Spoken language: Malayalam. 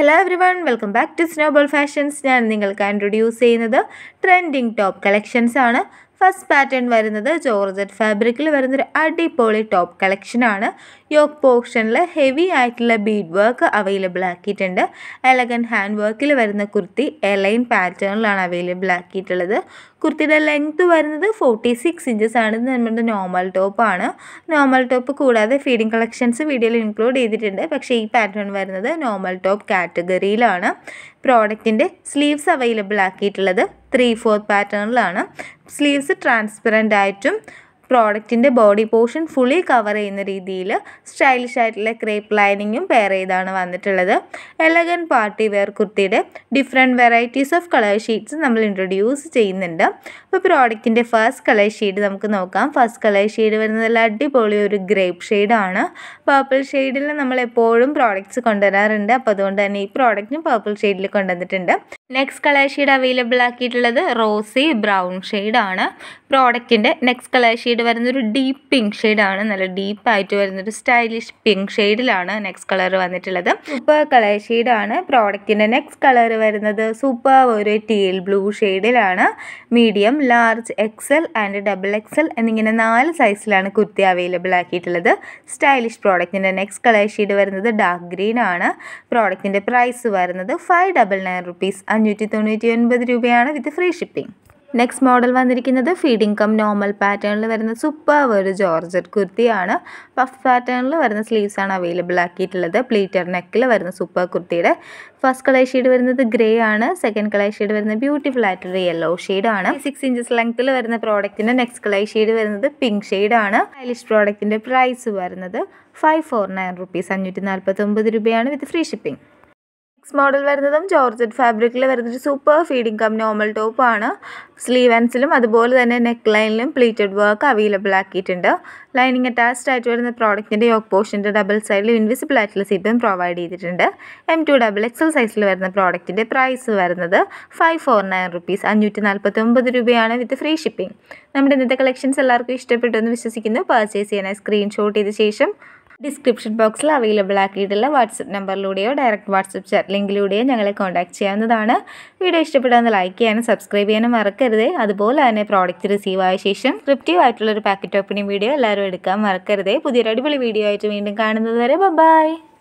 hello everyone welcome back to snowball fashions ഞാൻ നിങ്ങൾക്ക് ഇൻട്രൊഡ്യൂസ് ചെയ്യുന്നത് ട്രെൻഡിങ് ടോപ്പ് കളക്ഷൻസ് ആണ് ഫസ്റ്റ് പാറ്റേൺ വരുന്നത് ജോർജറ്റ് ഫാബ്രിക്കിൽ വരുന്നൊരു അടിപൊളി ടോപ്പ് കളക്ഷനാണ് യോക്ക് പോർഷനിൽ ഹെവി ആയിട്ടുള്ള ബീഡ് വർക്ക് അവൈലബിൾ ആക്കിയിട്ടുണ്ട് എലഗൻ ഹാൻഡ് വർക്കിൽ വരുന്ന കുർത്തി എലൈൻ പാറ്റേണിലാണ് അവൈലബിൾ ആക്കിയിട്ടുള്ളത് കുർത്തിയുടെ ലെങ്ത് വരുന്നത് ഫോർട്ടി സിക്സ് ഇഞ്ചസ് ആണ് ഇത് നമ്മുടെ നോർമൽ ടോപ്പാണ് നോർമൽ ടോപ്പ് കൂടാതെ ഫീഡിങ് കളക്ഷൻസ് വീഡിയോയിൽ ഇൻക്ലൂഡ് ചെയ്തിട്ടുണ്ട് പക്ഷേ ഈ പാറ്റേൺ വരുന്നത് നോർമൽ ടോപ്പ് കാറ്റഗറിയിലാണ് പ്രോഡക്റ്റിൻ്റെ സ്ലീവ്സ് അവൈലബിൾ ആക്കിയിട്ടുള്ളത് ത്രീ ഫോർത്ത് പാറ്റേണിലാണ് സ്ലീവ്സ് ട്രാൻസ്പെറൻ്റ് ആയിട്ടും പ്രോഡക്റ്റിൻ്റെ ബോഡി പോർഷൻ ഫുള്ളി കവർ ചെയ്യുന്ന രീതിയിൽ സ്റ്റൈലിഷ് ആയിട്ടുള്ള ക്രേപ്പ് ലൈനിങ്ങും പെയർ ചെയ്താണ് വന്നിട്ടുള്ളത് എലഗൻ പാർട്ടി വെയർ കുർത്തിയുടെ different varieties of colour sheets നമ്മൾ ഇൻട്രൊഡ്യൂസ് ചെയ്യുന്നുണ്ട് അപ്പോൾ പ്രോഡക്റ്റിൻ്റെ ഫസ്റ്റ് കളർ ഷെയ്ഡ് നമുക്ക് നോക്കാം ഫസ്റ്റ് കളർ ഷെയ്ഡ് വരുന്നത് നല്ല അടിപൊളി ഒരു ഗ്രേപ്പ് ഷെയ്ഡാണ് പർപ്പിൾ ഷെയ്ഡിൽ നമ്മൾ എപ്പോഴും പ്രോഡക്റ്റ്സ് കൊണ്ടുവരാറുണ്ട് അപ്പോൾ അതുകൊണ്ട് തന്നെ ഈ പ്രോഡക്റ്റിന് പർപ്പിൾ ഷെയ്ഡിൽ കൊണ്ടുവന്നിട്ടുണ്ട് നെക്സ്റ്റ് കളർ ഷെയ്ഡ് അവൈലബിൾ ആക്കിയിട്ടുള്ളത് റോസി ബ്രൗൺ ഷെയ്ഡാണ് പ്രോഡക്റ്റിൻ്റെ നെക്സ്റ്റ് കളർ ഷെയ്ഡ് വരുന്നൊരു ഡീപ്പ് പിങ്ക് ഷെയ്ഡാണ് നല്ല ഡീപ്പായിട്ട് വരുന്നൊരു സ്റ്റൈലിഷ് പിങ്ക് ഷെയ്ഡിലാണ് നെക്സ്റ്റ് കളർ വന്നിട്ടുള്ളത് സൂപ്പർ കളർ ഷെയ്ഡാണ് പ്രോഡക്റ്റിൻ്റെ നെക്സ്റ്റ് കളർ വരുന്നത് സൂപ്പർ ഒരു ടീൽ ബ്ലൂ ഷെയ്ഡിലാണ് medium large XL and double XL എന്നിങ്ങനെ നാല് സൈസിലാണ് കുർത്തി അവൈലബിൾ ആക്കിയിട്ടുള്ളത് സ്റ്റൈലിഷ് പ്രോഡക്റ്റിൻ്റെ നെക്സ്റ്റ് കളർ ഷെയ്ഡ് വരുന്നത് ഡാർക്ക് ഗ്രീൻ ആണ് പ്രോഡക്റ്റിൻ്റെ പ്രൈസ് വരുന്നത് ഫൈവ് ഡബിൾ നയൻ റുപ്പീസ് അഞ്ഞൂറ്റി തൊണ്ണൂറ്റി ഒൻപത് രൂപയാണ് with free shipping next model വന്നിരിക്കുന്നത് ഫീഡിംഗ് കം നോർമൽ പാറ്റേണിൽ വരുന്ന സൂപ്പർ ഒരു ജോർജറ്റ് കുർത്തിയാണ് പഫ് പാറ്റേണിൽ വരുന്ന സ്ലീവ്സ് ആണ് അവൈലബിൾ ആക്കിയിട്ടുള്ളത് പ്ലീറ്റർ നെക്കിൽ വരുന്ന സൂപ്പർ കുർത്തിയുടെ ഫസ്റ്റ് കളർ ഷെയ്ഡ് വരുന്നത് ഗ്രേ ആണ് സെക്കൻഡ് കളർ ഷെയ്ഡ് വരുന്നത് ബ്യൂട്ടിഫുൾ ആയിട്ടുള്ള യെല്ലോ ആണ് സിക്സ് ഇഞ്ചസ് ലെങ്ത്തിൽ വരുന്ന പ്രോഡക്റ്റിൻ്റെ നെക്സ്റ്റ് കളർ ഷെയ്ഡ് വരുന്നത് പിങ്ക് ആണ് സ്റ്റൈലിഷ് പ്രോഡക്റ്റിൻ്റെ പ്രൈസ് വരുന്നത് ഫൈവ് ഫോർ നയൻ റുപ്പീസ് അഞ്ഞൂറ്റി നാൽപ്പത്തൊമ്പത് രൂപയാണ് with free shipping next model വരുന്നതും ജോർജറ്റ് ഫാബ്രിക്കിൽ വരുന്നൊരു സൂപ്പർ ഫീഡിംഗ് കം നോർമൽ ടോപ്പാണ് സ്ലീവ് ആൻഡ്സിലും അതുപോലെ തന്നെ നെക്ക് ലൈനിലും പ്ലീറ്റഡ് വർക്ക് അവൈലബിൾ ആക്കിയിട്ടുണ്ട് ലൈനിങ് അറ്റാച്ച്ഡ് ആയിട്ട് വരുന്ന പ്രോഡക്റ്റിൻ്റെ യോക്ക് പോർഷൻ്റെ ഡബിൾ സൈഡിൽ ഇൻവിസിബിൾ ആയിട്ടുള്ള സിബും പ്രൊവൈഡ് ചെയ്തിട്ടുണ്ട് എം ടു ഡബിൾ എക്സൽ സൈസിൽ വരുന്ന പ്രോഡക്റ്റിൻ്റെ പ്രൈസ് വരുന്നത് ഫൈവ് ഫോർ നയൻ റുപ്പീസ് അഞ്ഞൂറ്റി നാൽപ്പത്തി ഒമ്പത് രൂപയാണ് വിത്ത് ഫ്രീ ഷിപ്പിംഗ് നമ്മുടെ ഇന്നത്തെ കളക്ഷൻസ് എല്ലാവർക്കും ഇഷ്ടപ്പെട്ടു എന്ന് വിശ്വസിക്കുന്നു പർച്ചേസ് ചെയ്യാനായി സ്ക്രീൻഷോട്ട് ചെയ്ത ശേഷം ഡിസ്ക്രിപ്ഷൻ ബോക്സിൽ അവൈലബിൾ ആക്കിയിട്ടുള്ള വാട്സപ്പ് നമ്പറിലൂടെയോ ഡയറക്റ്റ് വാട്സപ്പ് ചാറ്റ് ലിങ്കിലൂടെയോ ഞങ്ങളെ കോൺടാക്ട് ചെയ്യാവുന്നതാണ് വീഡിയോ ഇഷ്ടപ്പെടാന്ന് ലൈക്ക് ചെയ്യാനും സബ്സ്ക്രൈബ് ചെയ്യാനും മറക്കരുത് അതുപോലെ തന്നെ പ്രോഡക്റ്റ് റിസീവ് ആയ ശേഷം സ്ക്രിപ്റ്റീവ് ആയിട്ടുള്ള ഒരു പാക്കറ്റ് ഓപ്പണിംഗ് വീഡിയോ എല്ലാവരും എടുക്കാൻ മറക്കരുത് പുതിയൊരു അടിപൊളി വീഡിയോ ആയിട്ട് വീണ്ടും കാണുന്നത് വരെ ബൈ